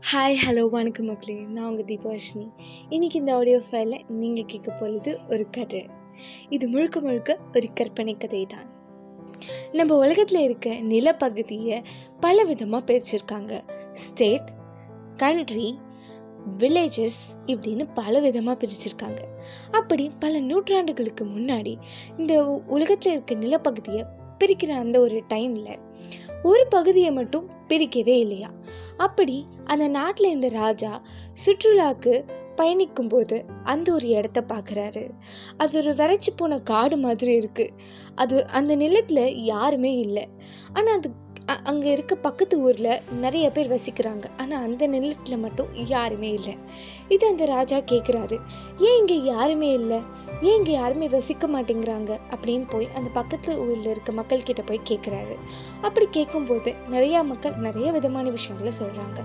hi hello வணக்கம் மக்களே நான் உங்கள் தீபவர்ஷினி இன்றைக்கி இந்த ஆடியோ ஃபைலில் நீங்கள் கேட்க போகிறது ஒரு கதை இது முழுக்க முழுக்க ஒரு கற்பனை கதை தான் நம்ம உலகத்தில் இருக்க நிலப்பகுதியை பல விதமாக பிரிச்சிருக்காங்க ஸ்டேட் கண்ட்ரி வில்லேஜஸ் இப்படின்னு பல விதமாக பிரிச்சிருக்காங்க அப்படி பல நூற்றாண்டுகளுக்கு முன்னாடி இந்த உலகத்தில் இருக்க நிலப்பகுதியை பிரிக்கிற அந்த ஒரு டைமில் ஒரு பகுதியை மட்டும் பிரிக்கவே இல்லையா அப்படி அந்த நாட்டில் இந்த ராஜா சுற்றுலாக்கு பயணிக்கும்போது அந்த ஒரு இடத்த பார்க்குறாரு அது ஒரு வறட்சி போன காடு மாதிரி இருக்குது அது அந்த நிலத்தில் யாருமே இல்லை ஆனால் அது அ- அங்கே இருக்க பக்கத்து ஊரில் நிறைய பேர் வசிக்கிறாங்க ஆனால் அந்த நிலத்தில் மட்டும் யாருமே இல்லை இது அந்த ராஜா கேட்குறாரு ஏன் இங்கே யாருமே இல்லை ஏன் இங்கே யாருமே வசிக்க மாட்டேங்கிறாங்க அப்படின்னு போய் அந்த பக்கத்து ஊரில் இருக்க மக்கள்கிட்ட போய் கேட்குறாரு அப்படி கேட்கும்போது நிறையா மக்கள் நிறைய விதமான விஷயங்களை சொல்கிறாங்க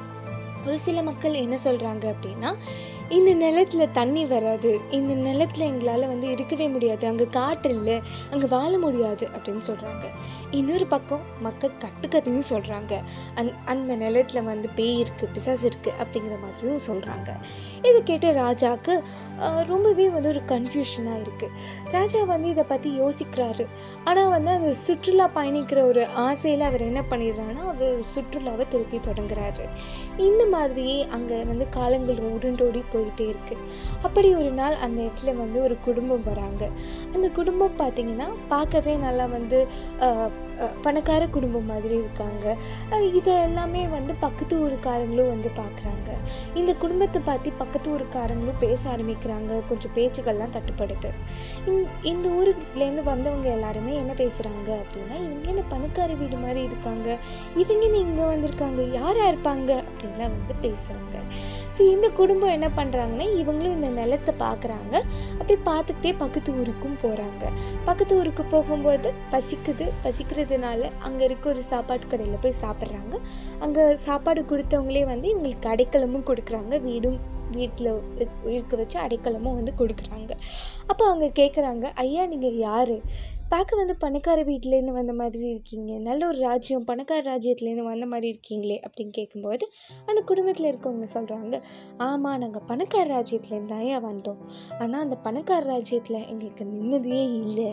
ஒரு சில மக்கள் என்ன சொல்கிறாங்க அப்படின்னா இந்த நிலத்தில் தண்ணி வராது இந்த நிலத்தில் எங்களால் வந்து இருக்கவே முடியாது அங்கே காற்று இல்லை அங்கே வாழ முடியாது அப்படின்னு சொல்கிறாங்க இன்னொரு பக்கம் மக்கள் கட்டுக்கதையும் சொல்கிறாங்க அந் அந்த நிலத்தில் வந்து பேய் இருக்குது பிசாசு இருக்குது அப்படிங்கிற மாதிரியும் சொல்கிறாங்க இதை கேட்டு ராஜாவுக்கு ஆஹ், ரொம்பவே வந்து ஒரு கன்ஃபியூஷனாக இருக்குது ராஜா வந்து இதை பற்றி யோசிக்கிறாரு ஆனால் வந்து அந்த சுற்றுலா பயணிக்கிற ஒரு ஆசையில் அவர் என்ன பண்ணிடுறாருன்னா அவர் ஒரு சுற்றுலாவை திருப்பி தொடங்குறாரு இந்த மாதிரியே அங்கே வந்து காலங்கள் உருண்டோடி போயிட்டே இருக்கு அப்படி ஒரு நாள் அந்த இடத்துல வந்து ஒரு குடும்பம் வராங்க அந்த குடும்பம் பார்த்திங்கன்னா பார்க்கவே நல்லா வந்து ஆஹ், ஆஹ், பணக்கார குடும்பம் மாதிரி இருக்காங்க ஆஹ், இதை எல்லாமே வந்து பக்கத்து ஊருக்காரங்களும் வந்து பார்க்குறாங்க இந்த குடும்பத்தை பற்றி பக்கத்து ஊருக்காரங்களும் பேச ஆரம்பிக்கிறாங்க கொஞ்சம் பேச்சுக்கள்லாம் தட்டுப்படுது இந்த இந்த ஊருலேருந்து வந்தவங்க எல்லாருமே என்ன பேசுகிறாங்க அப்படின்னா இவங்க இந்த பணக்கார வீடு மாதிரி இருக்காங்க இவங்க இங்கே வந்திருக்காங்க யாராக இருப்பாங்க அப்படின்லாம் வந்து பேசுகிறாங்க ஸோ இந்த குடும்பம் என்ன பண்ணுறாங்கன்னா இவங்களும் இந்த நிலத்தை பார்க்குறாங்க அப்படி பார்த்துக்கிட்டே பக்கத்து ஊருக்கும் போகிறாங்க பக்கத்து ஊருக்கு போகும்போது பசிக்குது பசிக்கிறதுனால அங்கே இருக்க ஒரு சாப்பாட்டு கடையில் போய் சாப்பிட்றாங்க அங்கே சாப்பாடு கொடுத்தவங்களே வந்து இவங்களுக்கு அடைக்கலமும் கொடுக்குறாங்க வீடும் வீட்டில் இருக்க வச்சு அடைக்கலமும் வந்து கொடுக்குறாங்க அப்போ அவங்க கேட்குறாங்க ஐயா நீங்கள் யார் பார்க்க வந்து பணக்கார வீட்டிலேருந்து வந்த மாதிரி இருக்கீங்க நல்ல ஒரு ராஜ்யம் பணக்கார ராஜ்யத்துலேருந்து வந்த மாதிரி இருக்கீங்களே அப்படின்னு கேட்கும்போது அந்த குடும்பத்தில் இருக்கவங்க சொல்கிறாங்க ஆமாம் நாங்கள் பணக்கார ராஜ்யத்துலேருந்து தான் ஏன் வந்தோம் ஆனால் அந்த பணக்கார ராஜ்யத்தில் எங்களுக்கு நிம்மதியே இல்லை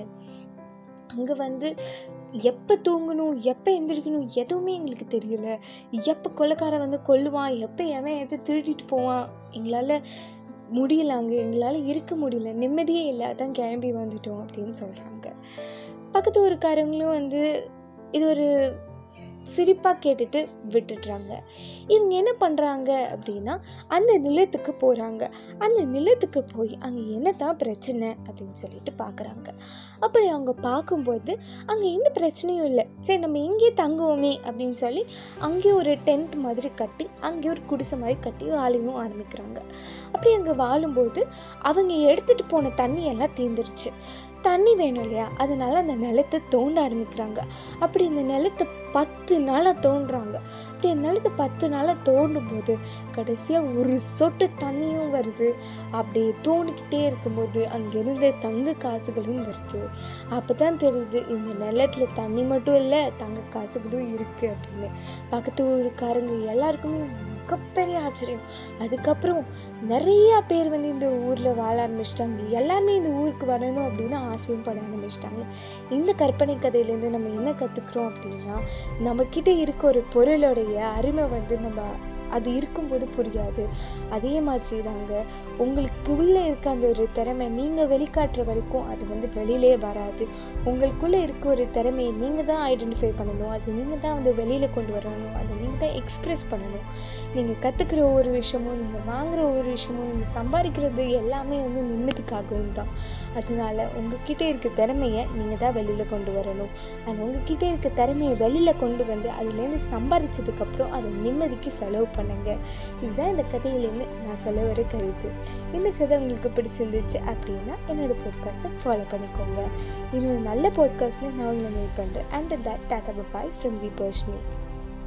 அங்கே வந்து எப்போ தூங்கணும் எப்போ எந்திரிக்கணும் எதுவுமே எங்களுக்கு தெரியல எப்போ கொள்ளைக்காரன் வந்து கொல்லுவான் எப்போ எவன் எதை திருடிட்டு போவான் எங்களால் முடியல அங்கே எங்களால் இருக்க முடியல நிம்மதியே இல்லை அதான் கிளம்பி வந்துட்டோம் அப்படின்னு சொல்கிறாங்க பக்கத்து ஊருக்காரங்களும் வந்து இது ஒரு சிரிப்பாக கேட்டுட்டு விட்டுடுறாங்க இவங்க என்ன பண்ணுறாங்க அப்படின்னா அந்த நிலத்துக்கு போகிறாங்க அந்த நிலத்துக்கு போய் அங்கே என்ன தான் பிரச்சனை அப்படின்னு சொல்லிட்டு பார்க்குறாங்க அப்படி அவங்க பார்க்கும்போது அங்கே எந்த பிரச்சனையும் இல்லை சரி நம்ம இங்கேயே தங்குவோமே அப்படின்னு சொல்லி அங்கேயே ஒரு டென்ட் மாதிரி கட்டி அங்கேயே ஒரு குடிசை மாதிரி கட்டி வாழவும் ஆரம்பிக்கிறாங்க அப்படி அங்கே வாழும்போது அவங்க எடுத்துகிட்டு போன தண்ணி எல்லாம் தீர்ந்துருச்சு தண்ணி வேணும் இல்லையா அதனால அந்த நிலத்தை தோண்ட ஆரம்பிக்கிறாங்க அப்படி இந்த நிலத்தை பத்து நாளாக தோண்டுறாங்க அப்படி அந்த நிலத்தை பத்து நாளாக தோண்டும் போது கடைசியாக ஒரு சொட்டு தண்ணியும் வருது அப்படியே தோண்டிக்கிட்டே இருக்கும்போது அங்கேருந்து தங்க காசுகளும் வருது அப்போ தான் தெரியுது இந்த நிலத்தில் தண்ணி மட்டும் இல்லை தங்க காசுகளும் இருக்குது அப்படின்னு பக்கத்து ஊருக்காரங்க எல்லாருக்குமே மிகப்பெரிய ஆச்சரியம் அதுக்கப்புறம் நிறையா பேர் வந்து இந்த ஊரில் வாழ ஆரம்பிச்சிட்டாங்க எல்லாமே இந்த ஊருக்கு வரணும் அப்படின்னு ஆசையும் பட ஆரம்பிச்சிட்டாங்க இந்த கற்பனை கதையிலேருந்து நம்ம என்ன கற்றுக்குறோம் அப்படின்னா நம்மக்கிட்ட இருக்க ஒரு பொருளுடைய அருமை வந்து நம்ம அது இருக்கும்போது புரியாது அதே மாதிரி தாங்க உங்களுக்கு உள்ளே இருக்க அந்த ஒரு திறமை நீங்கள் வெளிக்காட்டுற வரைக்கும் அது வந்து வெளியிலே வராது உங்களுக்குள்ளே இருக்க ஒரு திறமையை நீங்கள் தான் ஐடென்டிஃபை பண்ணணும் அது நீங்கள் தான் வந்து வெளியில் கொண்டு வரணும் அதை நீங்கள் தான் எக்ஸ்ப்ரெஸ் பண்ணணும் நீங்கள் கற்றுக்கிற ஒவ்வொரு விஷயமும் நீங்கள் வாங்குகிற ஒவ்வொரு விஷயமும் நீங்கள் சம்பாதிக்கிறது எல்லாமே வந்து நிம்மதிக்காகவும் தான் அதனால உங்ககிட்ட இருக்க திறமையை நீங்கள் தான் வெளியில் கொண்டு வரணும் அண்ட் உங்ககிட்ட இருக்க திறமையை வெளியில் கொண்டு வந்து அதுலேருந்து சம்பாதிச்சதுக்கப்புறம் அதை நிம்மதிக்கு செலவு பண்ணுங்க இதுதான் இந்த கதையிலேருந்து நான் சொல்ல வர கருத்து இந்த கதை உங்களுக்கு பிடிச்சிருந்துச்சு அப்படின்னா என்னோட பாட்காஸ்ட்டை ஃபாலோ பண்ணிக்கோங்க இன்னொரு நல்ல பாட்காஸ்ட்டில் நான் உங்களை மீட் பண்ணுறேன் and that tata bye from the பர்ஷனி